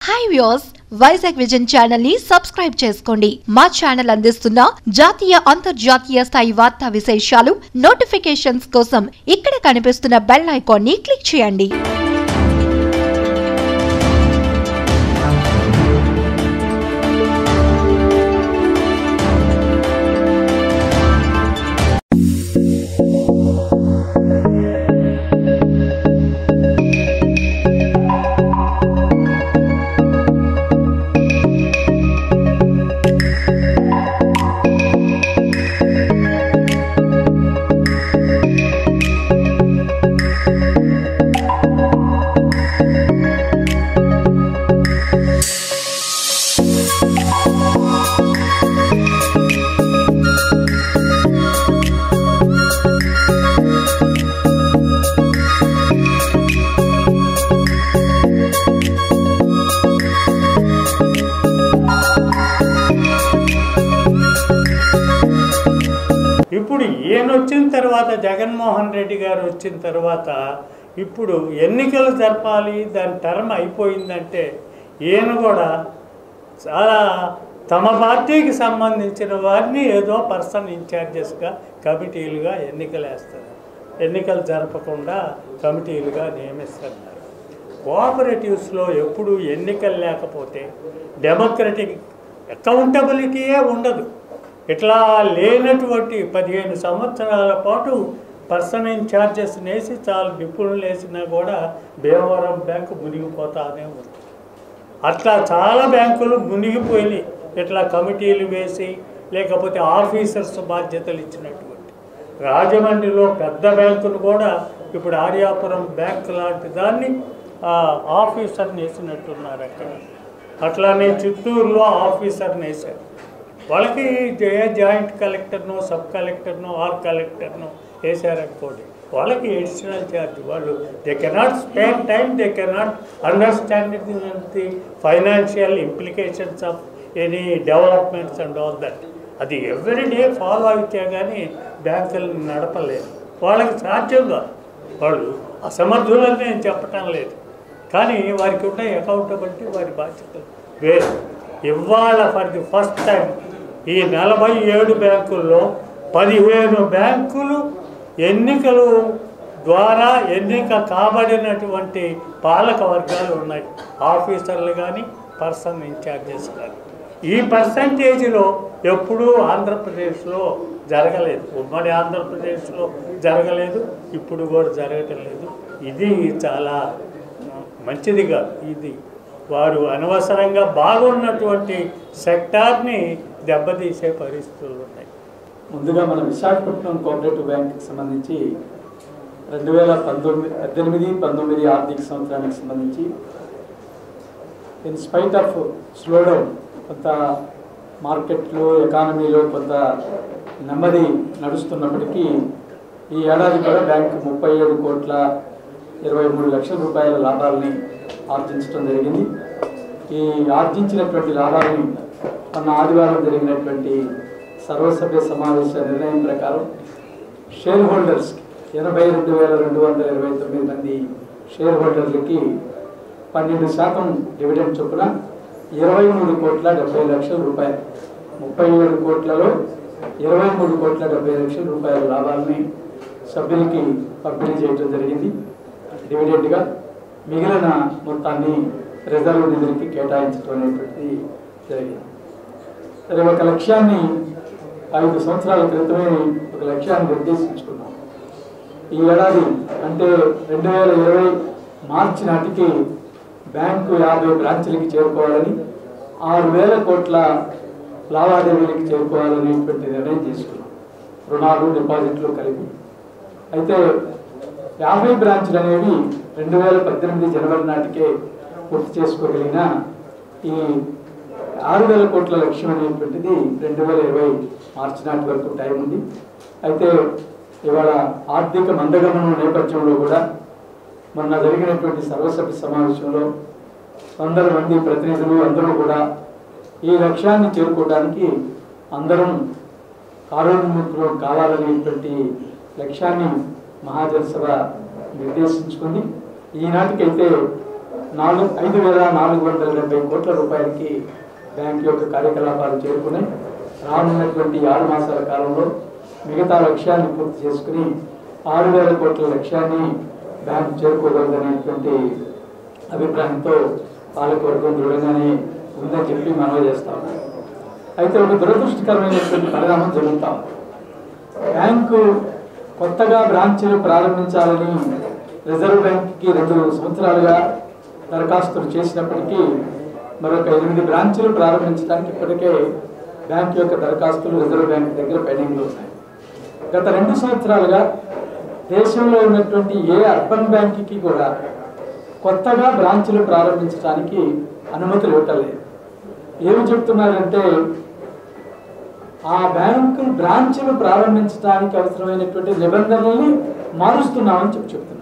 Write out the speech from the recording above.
hi views Vizag vision channel ని subscribe చేసుకోండి మా ఛానల్ అందిస్తున్న జాతీయ అంతర్జాతీయ స్థాయి వార్తా విశేషాలు నోటిఫికేషన్స్ కోసం ఇక్కడ కనిపిస్తున్న బెల్ ఐకాన్ ని క్లిక్ చేయండి ఇప్పుడు ఈయన వచ్చిన తర్వాత జగన్మోహన్ రెడ్డి గారు వచ్చిన తర్వాత ఇప్పుడు ఎన్నికలు జరపాలి దాని టర్మ్ అయిపోయిందంటే ఈయన కూడా చాలా తమ పార్టీకి సంబంధించిన వారిని ఏదో పర్సన్ ఇన్ఛార్జెస్గా కమిటీలుగా ఎన్నికలు వేస్తారు ఎన్నికలు జరపకుండా కమిటీలుగా నియమిస్తున్నారు కోఆపరేటివ్స్లో ఎప్పుడు ఎన్నికలు లేకపోతే డెమోక్రటిక్ అకౌంటబిలిటీయే ఉండదు ఇట్లా లేనటువంటి పదిహేను సంవత్సరాల పాటు పర్సన్ ఇన్ఛార్జెస్ వేసి చాలా నిపుణులు వేసినా కూడా భీమవరం బ్యాంకు మునిగిపోతానే ఉంది అట్లా చాలా బ్యాంకులు మునిగిపోయినాయి ఇట్లా కమిటీలు వేసి లేకపోతే ఆఫీసర్స్ బాధ్యతలు ఇచ్చినటువంటి రాజమండ్రిలో పెద్ద బ్యాంకును కూడా ఇప్పుడు ఆర్యాపురం బ్యాంక్ లాంటి దాన్ని ఆ, ఆఫీసర్ని వేసినట్టున్నారు అక్కడ అట్లానే చిత్తూరులో ఆఫీసర్ని వేశారు వాళ్ళకి ఏ జాయింట్ కలెక్టర్నో సబ్ కలెక్టర్నో ఆల్ కలెక్టర్నో వేశారనుకోండి వాళ్ళకి ఎడిషనల్ ఛార్జ్ వాళ్ళు they cannot spend time they cannot understand the financial implications of any developments and all that అది ఎవ్రీ డే ఫాలో అయితే కానీ బ్యాంకులను నడపలేదు వాళ్ళకి సాధ్యం కాదు వాళ్ళు అసమర్థులని నేను చెప్పటం లేదు కానీ వారికి ఉన్న అకౌంటబిలిటీ వారి బాధ్యతలు వేరు ఇవాళ ఫర్ ది ఫస్ట్ టైం ఈ నలభై ఏడు బ్యాంకుల్లో పదిహేను బ్యాంకులు ఎన్నికలు ద్వారా ఎన్నిక కాబడినటువంటి పాలక వర్గాలు ఉన్నాయి ఆఫీసర్లు కానీ పర్సన్ ఇన్ఛార్జెస్ కానీ ఈ పర్సంటేజ్లో ఎప్పుడూ ఆంధ్రప్రదేశ్లో జరగలేదు ఉమ్మడి ఆంధ్రప్రదేశ్లో జరగలేదు ఇప్పుడు కూడా జరగటం లేదు ఇది చాలా మంచిది కాదు ఇది వారు అనవసరంగా బాగున్నటువంటి సెక్టార్ని దెబ్బతీసే పరిస్థితులు ఉన్నాయి ముందుగా మన విశాఖపట్నం కోఆపరేటివ్ బ్యాంక్కి సంబంధించి రెండు వేల పంతొమ్మిది పద్దెనిమిది పంతొమ్మిది ఆర్థిక సంవత్సరానికి సంబంధించి ఇన్ స్పైట్ ఆఫ్ స్లోడౌన్ కొంత మార్కెట్లో ఎకానమీలో కొంత నెమ్మది నడుస్తున్నప్పటికీ ఈ ఏడాది కూడా బ్యాంకు ముప్పై ఏడు కోట్ల ఇరవై మూడు లక్షల రూపాయల లాభాలని ఆర్జించడం జరిగింది ఈ ఆర్జించినటువంటి లాభాలని మొన్న ఆదివారం జరిగినటువంటి సర్వసభ్య సమావేశ నిర్ణయం ప్రకారం షేర్ హోల్డర్స్ ఎనభై రెండు వేల రెండు వందల ఇరవై తొమ్మిది మంది షేర్ హోల్డర్లకి పన్నెండు శాతం డివిడెండ్ చొప్పున ఇరవై మూడు కోట్ల డెబ్బై లక్షల రూపాయలు ముప్పై ఏడు కోట్లలో ఇరవై మూడు కోట్ల డెబ్బై లక్షల రూపాయల లాభాలని సభ్యులకి పంపిణీ చేయడం జరిగింది డివిడెంట్గా మిగిలిన మొత్తాన్ని రిజర్వ్ నిధులకి కేటాయించడం అనేటువంటిది జరిగింది సరే ఒక లక్ష్యాన్ని ఐదు సంవత్సరాల క్రితమే ఒక లక్ష్యాన్ని నిర్దేశించుకున్నాం ఈ ఏడాది అంటే రెండు వేల ఇరవై మార్చి నాటికి బ్యాంకు యాభై బ్రాంచులకి చేరుకోవాలని ఆరు వేల కోట్ల లావాదేవీలకి చేరుకోవాలనేటువంటి నిర్ణయం తీసుకున్నాం రుణాలు డిపాజిట్లు కలిపి అయితే యాభై బ్రాంచ్లు అనేవి రెండు వేల పద్దెనిమిది జనవరి నాటికే పూర్తి చేసుకోగలిగిన ఈ ఆరు వేల కోట్ల లక్ష్యం అనేటువంటిది రెండు వేల ఇరవై మార్చి నాటి వరకు టైం ఉంది అయితే ఇవాళ ఆర్థిక మందగమనం నేపథ్యంలో కూడా మొన్న జరిగినటువంటి సర్వసభ్య సమావేశంలో వందల మంది ప్రతినిధులు అందరూ కూడా ఈ లక్ష్యాన్ని చేరుకోవడానికి అందరం కారోన్ముఖులు కావాలనేటువంటి లక్ష్యాన్ని మహాజన సభ నిర్దేశించుకుంది ఈనాటికైతే నాలుగు ఐదు వేల నాలుగు వందల డెబ్బై కోట్ల రూపాయలకి బ్యాంక్ యొక్క కార్యకలాపాలు చేరుకున్నాయి రానున్నటువంటి ఆరు మాసాల కాలంలో మిగతా లక్ష్యాన్ని పూర్తి చేసుకుని ఆరు వేల కోట్ల లక్ష్యాన్ని బ్యాంక్ చేరుకోగలదనేటువంటి అభిప్రాయంతో పాలకవర్గం దృఢంగానే ఉందని చెప్పి మనవి చేస్తాం అయితే ఒక దురదృష్టకరమైనటువంటి పరిణామం జరుగుతాం బ్యాంకు కొత్తగా బ్రాంచీలు ప్రారంభించాలని రిజర్వ్ బ్యాంక్కి రెండు సంవత్సరాలుగా దరఖాస్తులు చేసినప్పటికీ మరొక ఎనిమిది బ్రాంచీలు ప్రారంభించడానికి ఇప్పటికే బ్యాంక్ యొక్క దరఖాస్తులు రిజర్వ్ బ్యాంక్ దగ్గర పెండింగ్లో ఉన్నాయి గత రెండు సంవత్సరాలుగా దేశంలో ఉన్నటువంటి ఏ అర్బన్ బ్యాంక్కి కూడా కొత్తగా బ్రాంచులు ప్రారంభించడానికి అనుమతులు ఇవ్వటలేదు ఏమి చెప్తున్నారంటే ఆ బ్యాంకు బ్రాంచ్లు ప్రారంభించడానికి అవసరమైనటువంటి నిబంధనల్ని మారుస్తున్నామని చెప్పి చెప్తున్నారు